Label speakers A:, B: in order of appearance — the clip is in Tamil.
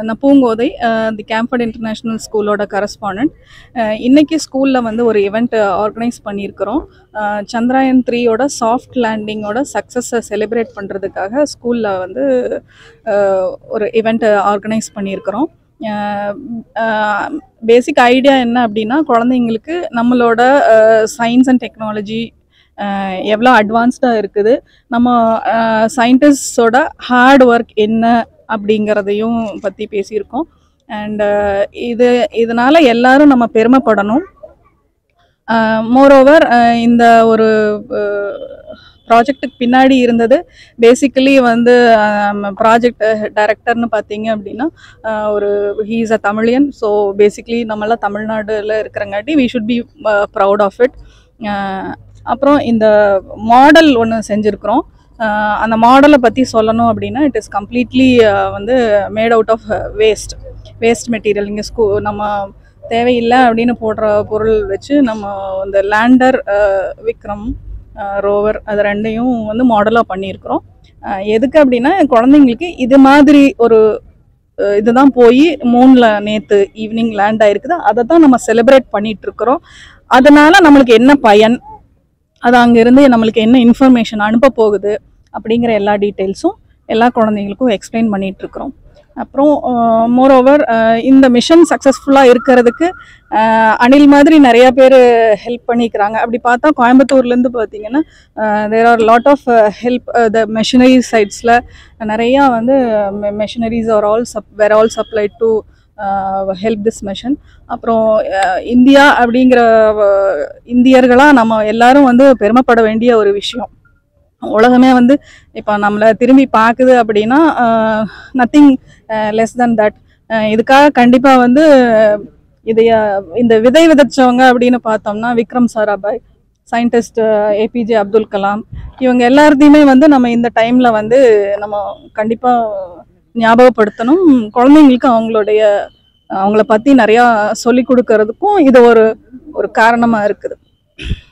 A: நான் பூங்கோதை தி கேம்ஃபர்ட் இன்டர்நேஷ்னல் ஸ்கூலோட கரஸ்பாண்டன்ட் இன்னைக்கு ஸ்கூலில் வந்து ஒரு இவெண்ட் ஆர்கனைஸ் பண்ணியிருக்கிறோம் அஹ், சந்திராயன் த்ரீயோட சாஃப்ட் லேண்டிங்கோட சக்ஸஸை செலிப்ரேட் பண்ணுறதுக்காக ஸ்கூலில் வந்து அஹ், ஒரு இவெண்ட் ஆர்கனைஸ் பண்ணியிருக்கிறோம் பேசிக் ஐடியா என்ன அப்படின்னா குழந்தைங்களுக்கு நம்மளோட சயின்ஸ் அண்ட் டெக்னாலஜி எவ்வளோ அட்வான்ஸ்டாக இருக்குது நம்ம சயின்டிஸ்டோட ஹார்ட் ஒர்க் என்ன அப்படிங்கிறதையும் பற்றி பேசியிருக்கோம் அண்ட் இது இதனால் எல்லாரும் நம்ம பெருமைப்படணும் மோரோவர் இந்த ஒரு ப்ராஜெக்ட்டுக்கு பின்னாடி இருந்தது பேசிக்கலி வந்து ப்ராஜெக்ட் டைரக்டர்னு பார்த்தீங்க அப்படின்னா அஹ், ஒரு he is a Tamilian so basically நம்மளாம் தமிழ்நாடுல இருக்கிறங்காட்டி we should be proud of it அப்புறம் இந்த மாடல் ஒன்று செஞ்சுருக்குறோம் அஹ், அந்த மாடலை பற்றி சொல்லணும் அப்படின்னா இட் இஸ் கம்ப்ளீட்லி வந்து made out of waste waste material இங்கே ஸ்கூ நம்ம தேவையில்லை அப்படின்னு போடுற பொருள் வச்சு நம்ம இந்த லேண்டர் விக்ரம் ரோவர் அது ரெண்டையும் வந்து மாடலாக பண்ணியிருக்கிறோம் அஹ், எதுக்கு அப்படின்னா குழந்தைங்களுக்கு இது மாதிரி ஒரு அஹ், இதுதான் போய் மூணில் நேற்று ஈவினிங் லேண்ட் ஆயிருக்குது அதை தான் நம்ம செலிப்ரேட் பண்ணிட்டு இருக்கிறோம் அதனால நம்மளுக்கு என்ன பயன் அது அங்கேருந்து நம்மளுக்கு என்ன இன்ஃபர்மேஷன் அனுப்ப போகுது அப்படிங்கிற எல்லா டீட்டெயில்ஸும் எல்லா குழந்தைங்களுக்கும் எக்ஸ்பிளைன் பண்ணிட்டு இருக்கிறோம் அப்புறம் மோரோவர் இந்த மிஷன் சக்ஸஸ்ஃபுல்லாக இருக்கிறதுக்கு அஹ், அனில் மாதிரி நிறைய பேர் ஹெல்ப் பண்ணிக்கிறாங்க அப்படி பார்த்தா கோயம்புத்தூர்லேருந்து பார்த்தீங்கன்னா there are lot of help the machinery சைட்ஸில் நிறையா வந்து machineries are all sub where all supply to help this mission அப்புறம் அஹ், இந்தியா அப்படிங்கிற இந்தியர்களாக நம்ம எல்லாரும் வந்து பெருமைப்பட வேண்டிய ஒரு விஷயம் உலகமே வந்து இப்போ நம்மளை திரும்பி பார்க்குது அப்படின்னா நத்திங் லெஸ் தென் தட் இதுக்காக கண்டிப்பாக வந்து இதைய இந்த விதை விதைச்சவங்க அப்படின்னு பார்த்தோம்னா விக்ரம் சாராபாய் சயின்டிஸ்ட் ஏபிஜே அப்துல் கலாம் இவங்க எல்லாத்தையுமே வந்து நம்ம இந்த டைமில் வந்து நம்ம கண்டிப்பாக ஞாபகப்படுத்தணும் குழந்தைங்களுக்கு அவங்களுடைய அவங்கள பற்றி நிறையா சொல்லி கொடுக்கறதுக்கும் இது ஒரு ஒரு காரணமாக இருக்குது